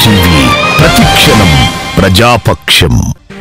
TV ప్రతిక్షణం ప్రజాపక్షం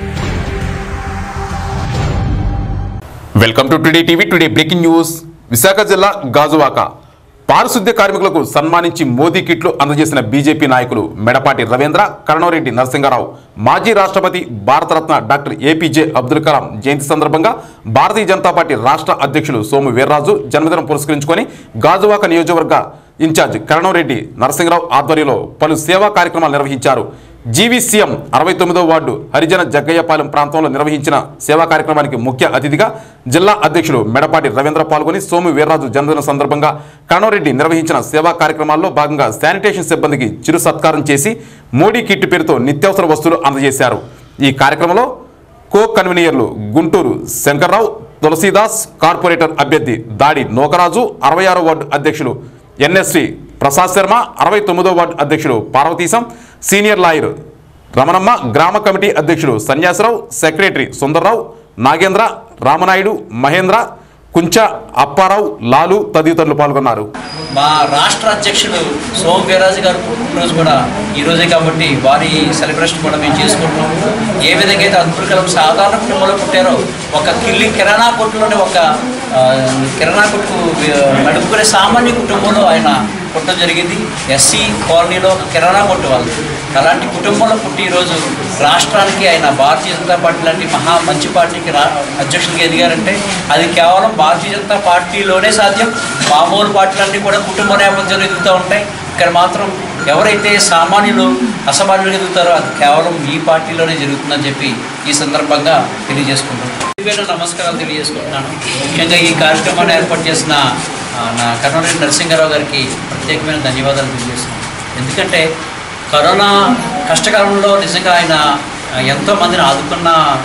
welcome to today TV today breaking news Visakha జిల్లా గాజువాక పారిశుద్ధ్య కార్మికులకు సన్మానించి మోదీ కిట్లు అందజేసిన బీజేపీ నాయకులు మెడపాటి రవీంద్ర కరుణారెడ్డి నరసింహారావు మాజీ రాష్ట్రపతి భారతరత్న డాక్టర్ ఏపీజే అబ్దుల్ కలాం జయంతి సందర్భంగా భారతీయ జనతా పార్టీ రాష్ట్ర అధ్యక్షులు సోము వీర్రాజు జన్మదినం పురస్కరించుకొని గాజువాక నియోజకవర్గ ఇన్ఛార్జ్ కరణంరెడ్డి నరసింహరావు ఆధ్వర్యంలో పలు సేవా కార్యక్రమాలు నిర్వహించారు జీవీసీఎం అరవై తొమ్మిదో వార్డు హరిజన జగ్గయ్యపాలెం ప్రాంతంలో నిర్వహించిన సేవా కార్యక్రమానికి ముఖ్య అతిథిగా జిల్లా అధ్యక్షులు మెడపాటి రవీంద్ర పాల్గొని సోము వీర్రాజు జన్మదిన సందర్భంగా కరణరెడ్డి నిర్వహించిన సేవా కార్యక్రమాల్లో భాగంగా శానిటేషన్ సిబ్బందికి చిరు సత్కారం చేసి మోడీ కిట్ పేరుతో నిత్యావసర వస్తువులు అందజేశారు ఈ కార్యక్రమంలో కో కన్వీనర్లు గుంటూరు శంకర్రావు తులసీదాస్ కార్పొరేటర్ అభ్యర్థి దాడి నోకరాజు అరవై ఆరో వార్డు అధ్యక్షులు ఎన్ఎస్వి ప్రసాద్ శర్మ అరవై తొమ్మిదో వార్డు అధ్యక్షులు పార్వతీశం సీనియర్ లాయర్ రమణమ్మ గ్రామ కమిటీ అధ్యక్షుడు సన్యాసరావు సెక్రటరీ సుందర్రావు నాగేంద్ర రామనాయుడు మహేంద్ర కుంచ అప్పారావు లాలు తదితరులు పాల్గొన్నారు మా రాష్ట్ర అధ్యక్షుడు సోమ వీరాజు గారు పుట్టినరోజు కూడా ఈ రోజే కాబట్టి వారి సెలబ్రేషన్ కూడా మేము చేసుకుంటున్నాం ఏ విధంగా అయితే అద్భుత కలం సాధారణ కుటుంబంలో పుట్టారో ఒక కిల్లి కిరాణా కొట్టులోనే ఒక ఆ, కిరాణా కొట్టు ఆ, నడుపుకునే సామాన్య కుటుంబంలో ఆయన పుట్టడం జరిగింది ఎస్సీ కాలనీలో ఒక కిరాణా కొట్టు వాళ్ళు అలాంటి కుటుంబంలో పుట్టి ఈరోజు రాష్ట్రానికి ఆయన భారతీయ జనతా పార్టీ లాంటి మహా మంచి పార్టీకి రా అధ్యక్షుడిగా ఎదిగారంటే అది కేవలం భారతీయ జనతా పార్టీలోనే సాధ్యం మామూలు పార్టీలన్నీ కూడా కుటుంబ నేపథ్యంలో ఎదుగుతూ ఉంటాయి ఇక్కడ మాత్రం ఎవరైతే సామాన్యులు అసామాన్యులు ఎదుగుతారో అది కేవలం ఈ పార్టీలోనే జరుగుతుందని చెప్పి ఈ సందర్భంగా తెలియజేసుకుంటున్నాను వేల నమస్కారాలు తెలియజేసుకుంటున్నాను ముఖ్యంగా ఈ కార్యక్రమాన్ని ఏర్పాటు చేసిన ఆ, నా కరుణారెడ్డి నరసింహారావు గారికి ప్రత్యేకమైన ధన్యవాదాలు తెలియజేస్తున్నాను ఎందుకంటే కరోనా కష్టకాలంలో నిజంగా ఆయన ఆ, ఎంతో మందిని ఆదుకున్న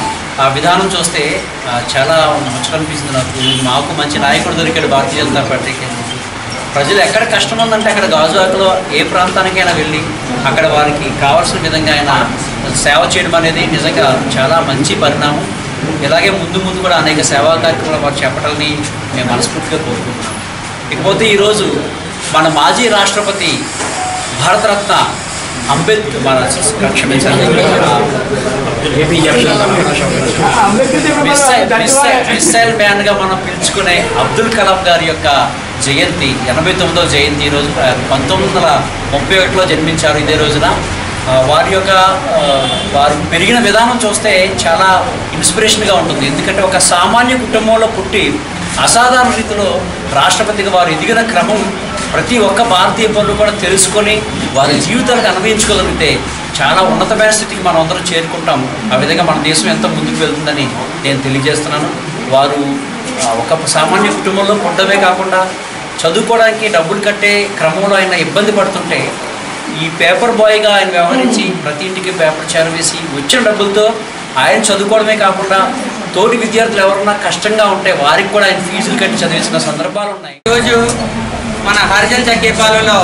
ఆ విధానం చూస్తే ఆ, చాలా ముచ్చట అనిపిస్తుంది నాకు మాకు మంచి నాయకుడు దొరికాడు భారతీయ జనతా పార్టీకి ప్రజలు ఎక్కడ కష్టం ఉందంటే అక్కడ గాజువాకలో ఏ ప్రాంతానికైనా వెళ్ళి అక్కడ వారికి కావాల్సిన విధంగా ఆయన సేవ చేయడం అనేది నిజంగా చాలా మంచి పరిణామం ఇలాగే ముందు ముందు కూడా అనేక సేవా కార్యక్రమాలు వారు చేపట్టాలని మేము మనస్ఫూర్తిగా కోరుకుంటున్నాం ఇకపోతే ఈరోజు మన మాజీ రాష్ట్రపతి భారతరత్న అంబేద్కర్ మన క్షమించాలి మిస్సైల్ మిస్సైల్ మిస్సైల్ మ్యాన్గా మనం పిలుచుకునే అబ్దుల్ కలాం గారి యొక్క జయంతి ఎనభై తొమ్మిదవ జయంతి ఈరోజు పంతొమ్మిది వందల ముప్పై ఒకటిలో జన్మించారు ఇదే రోజున ఆ, వారి యొక్క ఆ, వారు పెరిగిన విధానం చూస్తే చాలా ఇన్స్పిరేషన్గా ఉంటుంది ఎందుకంటే ఒక సామాన్య కుటుంబంలో పుట్టి అసాధారణ రీతిలో రాష్ట్రపతిగా వారు ఎదిగిన క్రమం ప్రతి ఒక్క భారతీయ పౌరులు కూడా తెలుసుకొని వారి జీవితాలకు అనుభవించుకోగలిగితే చాలా ఉన్నతమైన స్థితికి మనం అందరం చేరుకుంటాం ఆ విధంగా మన దేశం ఎంత ముందుకు వెళ్తుందని నేను తెలియజేస్తున్నాను వారు ఆ, ఒక సామాన్య కుటుంబంలో పుట్టడమే కాకుండా చదువుకోవడానికి డబ్బులు కట్టే క్రమంలో ఆయన ఇబ్బంది పడుతుంటే ఈ పేపర్ బాయ్గా ఆయన వ్యవహరించి ప్రతి ఇంటికి పేపర్ చేరవేసి వచ్చిన డబ్బులతో ఆయన చదువుకోవడమే కాకుండా తోటి విద్యార్థులు ఎవరన్నా కష్టంగా ఉంటే వారికి కూడా ఆయన ఫీజులు కట్టి చదివించిన సందర్భాలు ఉన్నాయి ఈరోజు మన హరిజన్ చక్కేపాలెంలో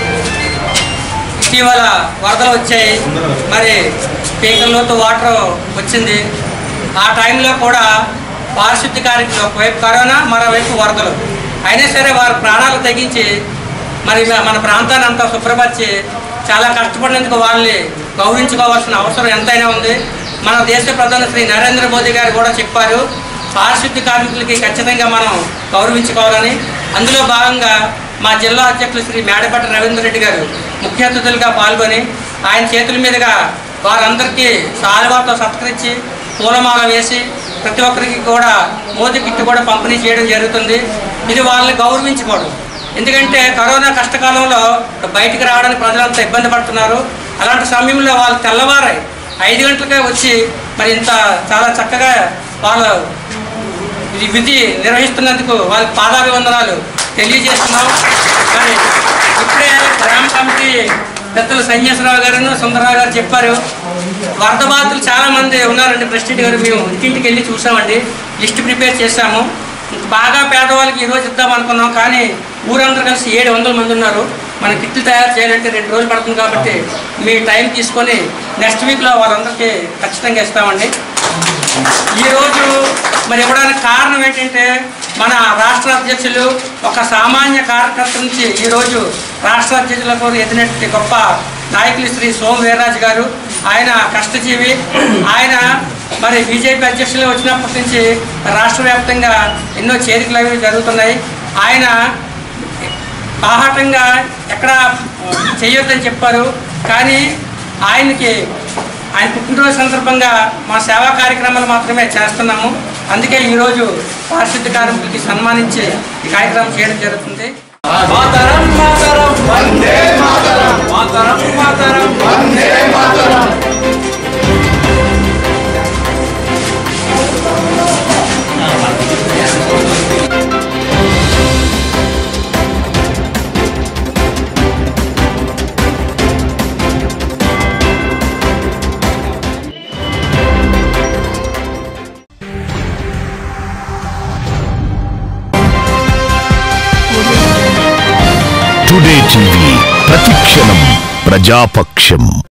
ఇటీవల వరదలు వచ్చాయి మరి పీకల్లోతో వాటర్ వచ్చింది ఆ టైంలో కూడా పారిశుద్ధ్య కార్యక్రమం ఒకవైపు కరోనా మరోవైపు వరదలు అయినా సరే వారు ప్రాణాలు తగ్గించి మరి మ- మన ప్రాంతాన్ని అంతా శుభ్రపరిచి చాలా కష్టపడినందుకు వాళ్ళని గౌరవించుకోవాల్సిన అవసరం ఎంతైనా ఉంది మన దేశ ప్రధాని శ్రీ నరేంద్ర మోదీ గారు కూడా చెప్పారు పారిశుద్ధ్య కార్మికులకి ఖచ్చితంగా మనం గౌరవించుకోవాలని అందులో భాగంగా మా జిల్లా అధ్యక్షులు శ్రీ మేడపట్టి రవీంద్ర రెడ్డి గారు ముఖ్య అతిథులుగా పాల్గొని ఆయన చేతుల మీదుగా వారందరికీ సాల్వాతో సత్కరించి పూలమాల వేసి ప్రతి ఒక్కరికి కూడా మోదీ కిట్ కూడా పంపిణీ చేయడం జరుగుతుంది ఇది వాళ్ళని గౌరవించుకోవడం ఎందుకంటే కరోనా కష్టకాలంలో బయటికి రావడానికి ప్రజలంతా ఇబ్బంది పడుతున్నారు అలాంటి సమయంలో వాళ్ళు తెల్లవారాయి ఐదు గంటలకే వచ్చి మరి ఇంత చాలా చక్కగా వాళ్ళు ఈ విధి నిర్వహిస్తున్నందుకు వాళ్ళకి పాదాభివందనాలు తెలియజేస్తున్నాం మరి ఇప్పుడే గ్రామ కమిటీ పెద్దలు సన్యాసరావు గారు సుందరరావు గారు చెప్పారు వరద బాధితులు చాలా మంది ఉన్నారండి ప్రెసిడెంట్ గారు మేము ఇంటింటికి వెళ్ళి చూసామండి లిస్ట్ ప్రిపేర్ చేశాము బాగా పేదవాళ్ళకి ఈరోజు ఇద్దాం అనుకున్నాం కానీ ఊరందరూ కలిసి ఏడు వందల మంది ఉన్నారు మన కిట్లు తయారు చేయాలంటే రెండు రోజులు పడుతుంది కాబట్టి మీ టైం తీసుకొని నెక్స్ట్ వీక్లో వాళ్ళందరికీ ఖచ్చితంగా ఇస్తామండి ఈరోజు మరి ఇవ్వడానికి కారణం ఏంటంటే మన రాష్ట్ర అధ్యక్షులు ఒక సామాన్య కార్యకర్త నుంచి ఈరోజు రాష్ట్ర అధ్యక్షులకు ఎదినటువంటి గొప్ప నాయకులు శ్రీ సోమ వీర్రాజు గారు ఆయన కష్టజీవి ఆయన మరి బీజేపీ అధ్యక్షులు వచ్చినప్పటి నుంచి రాష్ట్ర వ్యాప్తంగా ఎన్నో చేరికలు అవి జరుగుతున్నాయి ఆయన బాహాటంగా ఎక్కడ చేయొద్దని చెప్పారు కానీ ఆయనకి ఆయన పుట్టినరోజు సందర్భంగా మా సేవా కార్యక్రమాలు మాత్రమే చేస్తున్నాము అందుకే ఈరోజు పారిశుద్ధ కార్మికులకి సన్మానించి ఈ కార్యక్రమం చేయడం జరుగుతుంది మాతరం మాతరం వందే మాతరం మాతరం మాతరం వందే మాతరం టుడే టీవీ ప్రతిక్షణం ప్రజాపక్షం